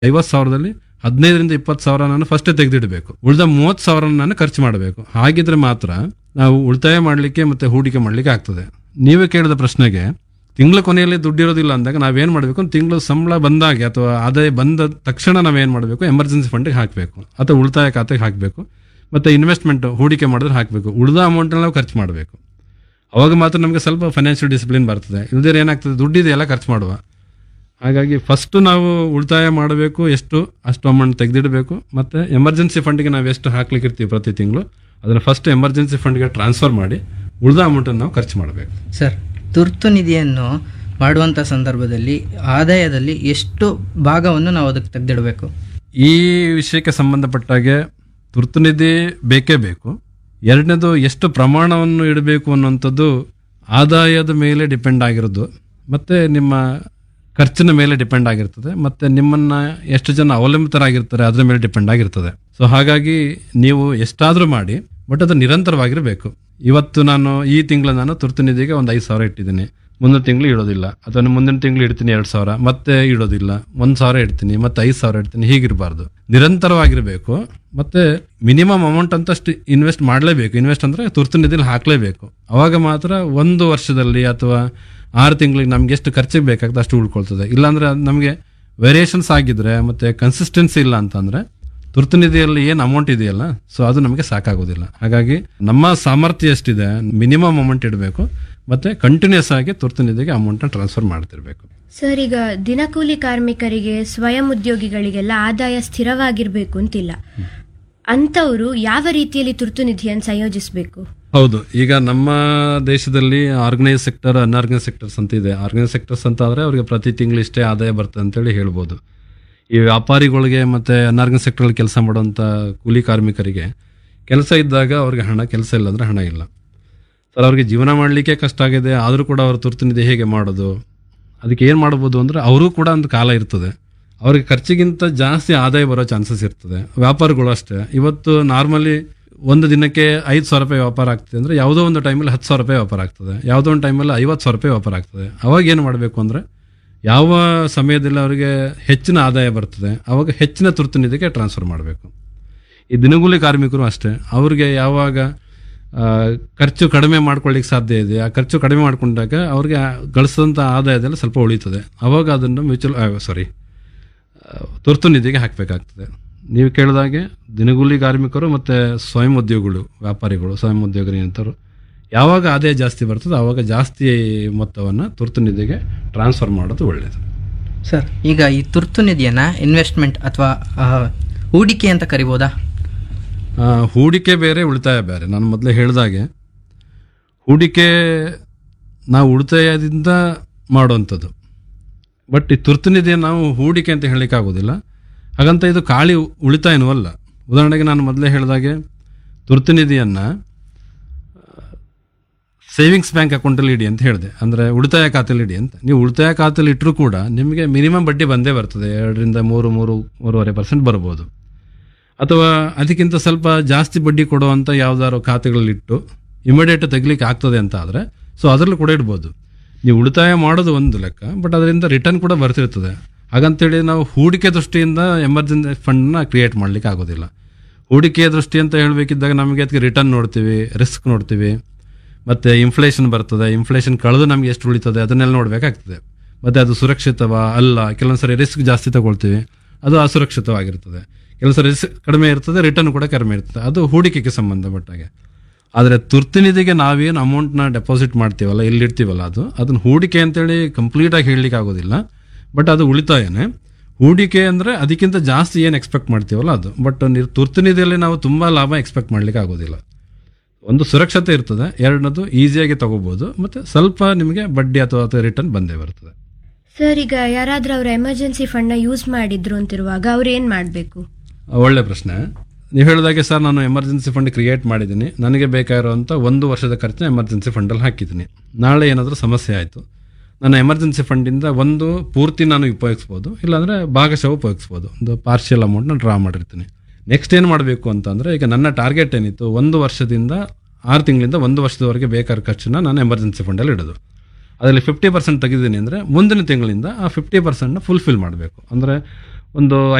ಐವತ್ತು ಸಾವಿರದಲ್ಲಿ ಹದಿನೈದರಿಂದ ಇಪ್ಪತ್ತು ಸಾವಿರ ನಾನು ಫಸ್ಟೇ ತೆಗೆದಿಡಬೇಕು ಉಳಿದ ಮೂವತ್ತು ಸಾವಿರ ನಾನು ಖರ್ಚು ಮಾಡಬೇಕು ಹಾಗಿದ್ರೆ ಮಾತ್ರ ನಾವು ಉಳಿತಾಯ ಮಾಡಲಿಕ್ಕೆ ಮತ್ತೆ ಹೂಡಿಕೆ ಮಾಡಲಿಕ್ಕೆ ಆಗ್ತದೆ ನೀವೇ ಕೇಳಿದ ಪ್ರಶ್ನೆಗೆ ತಿಂಗಳ ಕೊನೆಯಲ್ಲಿ ದುಡ್ಡಿರೋದಿಲ್ಲ ಅಂದಾಗ ನಾವೇನು ಮಾಡಬೇಕು ತಿಂಗಳು ಸಂಬಳ ಬಂದಾಗೆ ಅಥವಾ ಆದಾಯ ಬಂದ ತಕ್ಷಣ ನಾವೇನು ಮಾಡಬೇಕು ಎಮರ್ಜೆನ್ಸಿ ಫಂಡಿಗೆ ಹಾಕಬೇಕು ಅಥವಾ ಉಳಿತಾಯ ಖಾತೆಗೆ ಹಾಕಬೇಕು ಮತ್ತೆ ಇನ್ವೆಸ್ಟ್ಮೆಂಟ್ ಹೂಡಿಕೆ ಮಾಡಿದ್ರೆ ಹಾಕಬೇಕು ಉಳಿದ ಅಮೌಂಟಲ್ಲಿ ನಾವು ಖರ್ಚು ಮಾಡಬೇಕು ಅವಾಗ ಮಾತ್ರ ನಮಗೆ ಸ್ವಲ್ಪ ಫೈನಾನ್ಷಿಯಲ್ ಡಿಸಿಪ್ಲಿನ್ ಬರ್ತದೆ ಇಲ್ದಿರ ಏನಾಗ್ತದೆ ದುಡ್ಡಿದೆ ಎಲ್ಲ ಖರ್ಚು ಮಾಡುವ ಹಾಗಾಗಿ ಫಸ್ಟ್ ನಾವು ಉಳಿತಾಯ ಮಾಡಬೇಕು ಎಷ್ಟು ಅಷ್ಟು ಅಮೌಂಟ್ ತೆಗೆದಿಡಬೇಕು ಮತ್ತೆ ಎಮರ್ಜೆನ್ಸಿ ಫಂಡ್ಗೆ ನಾವು ಎಷ್ಟು ಹಾಕ್ಲಿಕ್ಕೆ ಇರ್ತೀವಿ ಪ್ರತಿ ತಿಂಗಳು ಅದನ್ನು ಫಸ್ಟ್ ಎಮರ್ಜೆನ್ಸಿ ಫಂಡ್ಗೆ ಟ್ರಾನ್ಸ್ಫರ್ ಮಾಡಿ ಉಳಿದ ಅಮೌಂಟನ್ನು ನಾವು ಖರ್ಚು ಮಾಡಬೇಕು ಸರ್ ತುರ್ತು ನಿಧಿಯನ್ನು ಮಾಡುವಂಥ ಸಂದರ್ಭದಲ್ಲಿ ಆದಾಯದಲ್ಲಿ ಎಷ್ಟು ಭಾಗವನ್ನು ನಾವು ಅದಕ್ಕೆ ತೆಗೆದಿಡಬೇಕು ಈ ವಿಷಯಕ್ಕೆ ಸಂಬಂಧಪಟ್ಟಾಗೆ ತುರ್ತು ನಿಧಿ ಬೇಕೇ ಬೇಕು ಎರಡನೇದು ಎಷ್ಟು ಪ್ರಮಾಣವನ್ನು ಇಡಬೇಕು ಅನ್ನುವಂಥದ್ದು ಆದಾಯದ ಮೇಲೆ ಡಿಪೆಂಡ್ ಆಗಿರೋದು ಮತ್ತೆ ನಿಮ್ಮ ಖರ್ಚಿನ ಮೇಲೆ ಡಿಪೆಂಡ್ ಆಗಿರ್ತದೆ ಮತ್ತೆ ನಿಮ್ಮನ್ನ ಎಷ್ಟು ಜನ ಅವಲಂಬಿತರಾಗಿರ್ತಾರೆ ಅದ್ರ ಮೇಲೆ ಡಿಪೆಂಡ್ ಆಗಿರ್ತದೆ ಸೊ ಹಾಗಾಗಿ ನೀವು ಎಷ್ಟಾದರೂ ಮಾಡಿ ಬಟ್ ಅದು ನಿರಂತರವಾಗಿರಬೇಕು ಇವತ್ತು ನಾನು ಈ ತಿಂಗಳು ನಾನು ತುರ್ತು ನಿಧಿಗೆ ಒಂದು ಐದು ಸಾವಿರ ಇಟ್ಟಿದ್ದೀನಿ ಮುಂದಿನ ತಿಂಗಳು ಇಡೋದಿಲ್ಲ ಅಥವಾ ಮುಂದಿನ ತಿಂಗಳು ಇಡ್ತೀನಿ ಎರಡು ಸಾವಿರ ಮತ್ತೆ ಇಡೋದಿಲ್ಲ ಒಂದು ಸಾವಿರ ಇಡ್ತೀನಿ ಮತ್ತೆ ಐದು ಸಾವಿರ ಇಡ್ತೀನಿ ಹೀಗಿರಬಾರ್ದು ನಿರಂತರವಾಗಿರಬೇಕು ಮತ್ತೆ ಮಿನಿಮಮ್ ಅಮೌಂಟ್ ಅಂತ ಅಷ್ಟು ಇನ್ವೆಸ್ಟ್ ಮಾಡಲೇಬೇಕು ಇನ್ವೆಸ್ಟ್ ಅಂದ್ರೆ ತುರ್ತು ನಿಧಿಲಿ ಹಾಕಲೇಬೇಕು ಅವಾಗ ಮಾತ್ರ ಒಂದು ವರ್ಷದಲ್ಲಿ ಅಥವಾ ಆರು ತಿಂಗಳಿಗೆ ನಮ್ಗೆ ಎಷ್ಟು ಖರ್ಚಿಗೆ ಬೇಕಾಗ್ತದೆ ಅಷ್ಟು ಉಳ್ಕೊಳ್ತದೆ ಇಲ್ಲಾಂದ್ರೆ ನಮಗೆ ವೇರಿಯೇಷನ್ಸ್ ಆಗಿದ್ರೆ ಮತ್ತೆ ಕನ್ಸಿಸ್ಟೆನ್ಸಿ ಇಲ್ಲ ಅಂತಂದ್ರೆ ತುರ್ತು ನಿಧಿಯಲ್ಲಿ ಏನು ಅಮೌಂಟ್ ಇದೆಯಲ್ಲ ಸೊ ಅದು ನಮಗೆ ಸಾಕಾಗೋದಿಲ್ಲ ಹಾಗಾಗಿ ನಮ್ಮ ಸಾಮರ್ಥ್ಯ ಎಷ್ಟಿದೆ ಮಿನಿಮಮ್ ಅಮೌಂಟ್ ಇಡಬೇಕು ಮತ್ತೆ ಕಂಟಿನ್ಯೂಸ್ ಆಗಿ ತುರ್ತು ನಿಧಿಗೆ ಅಮೌಂಟ್ನ ಟ್ರಾನ್ಸ್ಫರ್ ಮಾಡ್ತಿರ್ಬೇಕು ಸರ್ ಈಗ ದಿನಕೂಲಿ ಕಾರ್ಮಿಕರಿಗೆ ಸ್ವಯಂ ಉದ್ಯೋಗಿಗಳಿಗೆಲ್ಲ ಆದಾಯ ಸ್ಥಿರವಾಗಿರ್ಬೇಕು ಅಂತಿಲ್ಲ ಅಂಥವರು ಯಾವ ರೀತಿಯಲ್ಲಿ ತುರ್ತು ನಿಧಿಯನ್ನು ಸಂಯೋಜಿಸಬೇಕು ಹೌದು ಈಗ ನಮ್ಮ ದೇಶದಲ್ಲಿ ಆರ್ಗನೈಸ್ ಸೆಕ್ಟರ್ ಅನ್ಆರ್ಗನೈಸ್ ಸೆಕ್ಟರ್ಸ್ ಅಂತ ಇದೆ ಆರ್ಗನೈಸ್ ಸೆಕ್ಟರ್ಸ್ ಅಂತ ಆದರೆ ಅವರಿಗೆ ಪ್ರತಿ ತಿಂಗಳು ಇಷ್ಟೇ ಆದಾಯ ಬರ್ತದೆ ಅಂತೇಳಿ ಹೇಳ್ಬೋದು ಈ ವ್ಯಾಪಾರಿಗಳಿಗೆ ಮತ್ತು ಅನ್ಆರ್ಗನೈಸ್ ಸೆಕ್ಟರಲ್ಲಿ ಕೆಲಸ ಮಾಡುವಂಥ ಕೂಲಿ ಕಾರ್ಮಿಕರಿಗೆ ಕೆಲಸ ಇದ್ದಾಗ ಅವ್ರಿಗೆ ಹಣ ಕೆಲಸ ಇಲ್ಲ ಅಂದರೆ ಹಣ ಇಲ್ಲ ಸರ್ ಅವ್ರಿಗೆ ಜೀವನ ಮಾಡಲಿಕ್ಕೆ ಕಷ್ಟ ಆಗಿದೆ ಆದರೂ ಕೂಡ ಅವ್ರ ತುರ್ತು ನಿಧಿ ಹೇಗೆ ಮಾಡೋದು ಅದಕ್ಕೆ ಏನು ಮಾಡ್ಬೋದು ಅಂದರೆ ಅವರು ಕೂಡ ಒಂದು ಕಾಲ ಇರ್ತದೆ ಅವ್ರಿಗೆ ಖರ್ಚಿಗಿಂತ ಜಾಸ್ತಿ ಆದಾಯ ಬರೋ ಚಾನ್ಸಸ್ ಇರ್ತದೆ ವ್ಯಾಪಾರಗಳು ಅಷ್ಟೇ ಇವತ್ತು ನಾರ್ಮಲಿ ಒಂದು ದಿನಕ್ಕೆ ಐದು ಸಾವಿರ ರೂಪಾಯಿ ವ್ಯಾಪಾರ ಆಗ್ತದೆ ಅಂದರೆ ಯಾವುದೋ ಒಂದು ಟೈಮಲ್ಲಿ ಹತ್ತು ಸಾವಿರ ರೂಪಾಯಿ ವ್ಯಾಪಾರ ಆಗ್ತದೆ ಯಾವುದೋ ಒಂದು ಟೈಮಲ್ಲಿ ಐವತ್ತು ಸಾವಿರ ರೂಪಾಯಿ ವ್ಯಾಪಾರ ಆಗ್ತದೆ ಅವಾಗ ಏನು ಮಾಡಬೇಕು ಅಂದರೆ ಯಾವ ಸಮಯದಲ್ಲಿ ಅವರಿಗೆ ಹೆಚ್ಚಿನ ಆದಾಯ ಬರ್ತದೆ ಅವಾಗ ಹೆಚ್ಚಿನ ತುರ್ತು ನಿಧಿಗೆ ಟ್ರಾನ್ಸ್ಫರ್ ಮಾಡಬೇಕು ಈ ದಿನಗೂಲಿ ಕಾರ್ಮಿಕರು ಅಷ್ಟೇ ಅವ್ರಿಗೆ ಯಾವಾಗ ಆ, ಖರ್ಚು ಕಡಿಮೆ ಮಾಡ್ಕೊಳ್ಳಿಕ್ಕೆ ಸಾಧ್ಯ ಇದೆ ಆ ಖರ್ಚು ಕಡಿಮೆ ಮಾಡ್ಕೊಂಡಾಗ ಅವ್ರಿಗೆ ಗಳಿಸಿದಂಥ ಆದಾಯದಲ್ಲಿ ಸ್ವಲ್ಪ ಉಳಿತದೆ ಅವಾಗ ಅದನ್ನು ಮ್ಯೂಚುವಲ್ ಸಾರಿ ತುರ್ತು ನಿಧಿಗೆ ಹಾಕಬೇಕಾಗ್ತದೆ ನೀವು ಕೇಳಿದಾಗೆ ದಿನಗೂಲಿ ಕಾರ್ಮಿಕರು ಮತ್ತು ಸ್ವಯಂ ಉದ್ಯೋಗಿಗಳು ವ್ಯಾಪಾರಿಗಳು ಸ್ವಯಂ ಉದ್ಯೋಗರು ಏನಂತಾರು ಯಾವಾಗ ಆದಾಯ ಜಾಸ್ತಿ ಬರ್ತದೆ ಆವಾಗ ಜಾಸ್ತಿ ಮೊತ್ತವನ್ನು ತುರ್ತು ನಿಧಿಗೆ ಟ್ರಾನ್ಸ್ಫರ್ ಮಾಡೋದು ಒಳ್ಳೆಯದು ಸರ್ ಈಗ ಈ ತುರ್ತು ನಿಧಿಯನ್ನು ಇನ್ವೆಸ್ಟ್ಮೆಂಟ್ ಅಥವಾ ಆ, ಹೂಡಿಕೆ ಅಂತ ಕರಿಬೋದಾ ಆ, ಹೂಡಿಕೆ ಬೇರೆ ಉಳಿತಾಯ ಬೇರೆ ನಾನು ಮೊದಲೇ ಹೇಳಿದಾಗೆ ಹೂಡಿಕೆ ನಾವು ಉಳಿತಾಯದಿಂದ ಮಾಡುವಂಥದ್ದು ಬಟ್ ಈ ತುರ್ತು ನಿಧಿ ನಾವು ಹೂಡಿಕೆ ಅಂತ ಹೇಳಲಿಕ್ಕೆ ಆಗೋದಿಲ್ಲ ಹಾಗಂತ ಇದು ಖಾಲಿ ಉಳಿತಾಯನೂ ಅಲ್ಲ ಉದಾಹರಣೆಗೆ ನಾನು ಮೊದಲೇ ಹೇಳಿದಾಗೆ ತುರ್ತು ನಿಧಿಯನ್ನು ಸೇವಿಂಗ್ಸ್ ಬ್ಯಾಂಕ್ ಅಕೌಂಟಲ್ಲಿ ಇಡಿ ಅಂತ ಹೇಳಿದೆ ಅಂದರೆ ಉಳಿತಾಯ ಖಾತೆಯಲ್ಲಿ ಇಡಿ ಅಂತ ನೀವು ಉಳಿತಾಯ ಖಾತೆಯಲ್ಲಿ ಇಟ್ಟರೂ ಕೂಡ ನಿಮಗೆ ಮಿನಿಮಮ್ ಬಡ್ಡಿ ಬಂದೇ ಬರ್ತದೆ ಎರಡರಿಂದ ಮೂರು ಮೂರು ಮೂರುವರೆ ಪರ್ಸೆಂಟ್ ಬರ್ಬೋದು ಅಥವಾ ಅದಕ್ಕಿಂತ ಸ್ವಲ್ಪ ಜಾಸ್ತಿ ಬಡ್ಡಿ ಕೊಡುವಂಥ ಯಾವ್ದಾದ್ರು ಖಾತೆಗಳಲ್ಲಿಟ್ಟು ಇಮಿಡಿಯೇಟ್ ತೆಗಿಲಿಕ್ಕೆ ಆಗ್ತದೆ ಅಂತ ಆದರೆ ಸೊ ಅದರಲ್ಲೂ ಕೂಡ ಇಡ್ಬೋದು ನೀವು ಉಳಿತಾಯ ಮಾಡೋದು ಒಂದು ಲೆಕ್ಕ ಬಟ್ ಅದರಿಂದ ರಿಟರ್ನ್ ಕೂಡ ಬರ್ತಿರ್ತದೆ ಹಾಗಂತೇಳಿ ನಾವು ಹೂಡಿಕೆ ದೃಷ್ಟಿಯಿಂದ ಎಮರ್ಜೆನ್ಸಿ ಫಂಡ್ನ ಕ್ರಿಯೇಟ್ ಮಾಡಲಿಕ್ಕೆ ಆಗೋದಿಲ್ಲ ಹೂಡಿಕೆಯ ದೃಷ್ಟಿ ಅಂತ ಹೇಳಬೇಕಿದ್ದಾಗ ನಮಗೆ ಅದಕ್ಕೆ ರಿಟರ್ನ್ ನೋಡ್ತೀವಿ ರಿಸ್ಕ್ ನೋಡ್ತೀವಿ ಮತ್ತು ಇನ್ಫ್ಲೇಷನ್ ಬರ್ತದೆ ಇನ್ಫ್ಲೇಷನ್ ಕಳೆದು ನಮಗೆ ಎಷ್ಟು ಉಳಿತದೆ ಅದನ್ನೆಲ್ಲ ನೋಡಬೇಕಾಗ್ತದೆ ಮತ್ತು ಅದು ಸುರಕ್ಷಿತವಾ ಅಲ್ಲ ಕೆಲವೊಂದು ಸರಿ ರಿಸ್ಕ್ ಜಾಸ್ತಿ ತಗೊಳ್ತೀವಿ ಅದು ಅಸುರಕ್ಷಿತವಾಗಿರ್ತದೆ ಕೆಲವು ಸರಿ ರಿಸ್ಕ್ ಕಡಿಮೆ ಇರ್ತದೆ ರಿಟರ್ನ್ ಕೂಡ ಕಡಿಮೆ ಇರ್ತದೆ ಅದು ಹೂಡಿಕೆಗೆ ಸಂಬಂಧಪಟ್ಟಾಗೆ ಆದರೆ ತುರ್ತು ನಿಧಿಗೆ ನಾವೇನು ಅಮೌಂಟ್ನ ಡೆಪಾಸಿಟ್ ಮಾಡ್ತೀವಲ್ಲ ಇಲ್ಲಿಡ್ತೀವಲ್ಲ ಅದು ಅದನ್ನ ಹೂಡಿಕೆ ಅಂತೇಳಿ ಕಂಪ್ಲೀಟಾಗಿ ಹೇಳಲಿಕ್ಕೆ ಆಗೋದಿಲ್ಲ ಬಟ್ ಅದು ಉಳಿತಾಯನೇ ಹೂಡಿಕೆ ಅಂದರೆ ಅದಕ್ಕಿಂತ ಜಾಸ್ತಿ ಏನು ಎಕ್ಸ್ಪೆಕ್ಟ್ ಮಾಡ್ತೀವಲ್ಲ ಅದು ಬಟ್ ನೀವು ತುರ್ತು ನಿಧಿಯಲ್ಲಿ ನಾವು ತುಂಬ ಲಾಭ ಎಕ್ಸ್ಪೆಕ್ಟ್ ಮಾಡಲಿಕ್ಕೆ ಆಗೋದಿಲ್ಲ ಒಂದು ಸುರಕ್ಷತೆ ಇರ್ತದೆ ಎರಡನೇದು ಈಸಿಯಾಗಿ ತಗೋಬೋದು ಮತ್ತು ಸ್ವಲ್ಪ ನಿಮಗೆ ಬಡ್ಡಿ ಅಥವಾ ಅಥವಾ ರಿಟರ್ನ್ ಬಂದೇ ಬರ್ತದೆ ಸರ್ ಈಗ ಯಾರಾದ್ರೂ ಅವ್ರ ಎಮರ್ಜೆನ್ಸಿ ಫಂಡ್ನ ಯೂಸ್ ಮಾಡಿದ್ರು ಅಂತಿರುವಾಗ ಅವ್ರು ಏನು ಮಾಡಬೇಕು ಒಳ್ಳೆ ಪ್ರಶ್ನೆ ನೀವು ಹೇಳಿದಾಗೆ ಸರ್ ನಾನು ಎಮರ್ಜೆನ್ಸಿ ಫಂಡ್ ಕ್ರಿಯೇಟ್ ಮಾಡಿದ್ದೀನಿ ನನಗೆ ಬೇಕಾಗಿರುವಂಥ ಒಂದು ವರ್ಷದ ಖರ್ಚನ್ನ ಎಮರ್ಜೆನ್ಸಿ ಫಂಡಲ್ಲಿ ಹಾಕಿದ್ದೀನಿ ನಾಳೆ ಏನಾದರೂ ಸಮಸ್ಯೆ ಆಯಿತು ನನ್ನ ಎಮರ್ಜೆನ್ಸಿ ಫಂಡಿಂದ ಒಂದು ಪೂರ್ತಿ ನಾನು ಉಪಯೋಗಿಸ್ಬೋದು ಇಲ್ಲಾಂದರೆ ಭಾಗಶಃ ಉಪಯೋಗಿಸ್ಬೋದು ಒಂದು ಪಾರ್ಷಿಯಲ್ ಅಮೌಂಟ್ನ ಡ್ರಾ ಮಾಡಿರ್ತೀನಿ ನೆಕ್ಸ್ಟ್ ಏನು ಮಾಡಬೇಕು ಅಂತಂದರೆ ಈಗ ನನ್ನ ಟಾರ್ಗೆಟ್ ಏನಿತ್ತು ಒಂದು ವರ್ಷದಿಂದ ಆರು ತಿಂಗಳಿಂದ ಒಂದು ವರ್ಷದವರೆಗೆ ಬೇಕಾದ ಖರ್ಚನ್ನ ನಾನು ಎಮರ್ಜೆನ್ಸಿ ಫಂಡಲ್ಲಿ ಇಡೋದು ಅದರಲ್ಲಿ ಫಿಫ್ಟಿ ಪರ್ಸೆಂಟ್ ತೆಗೆದಿದ್ದೀನಿ ಅಂದರೆ ಮುಂದಿನ ತಿಂಗಳಿಂದ ಆ ಫಿಫ್ಟಿ ಪರ್ಸೆಂಟ್ನ ಫುಲ್ಫಿಲ್ ಮಾಡಬೇಕು ಅಂದರೆ ಒಂದು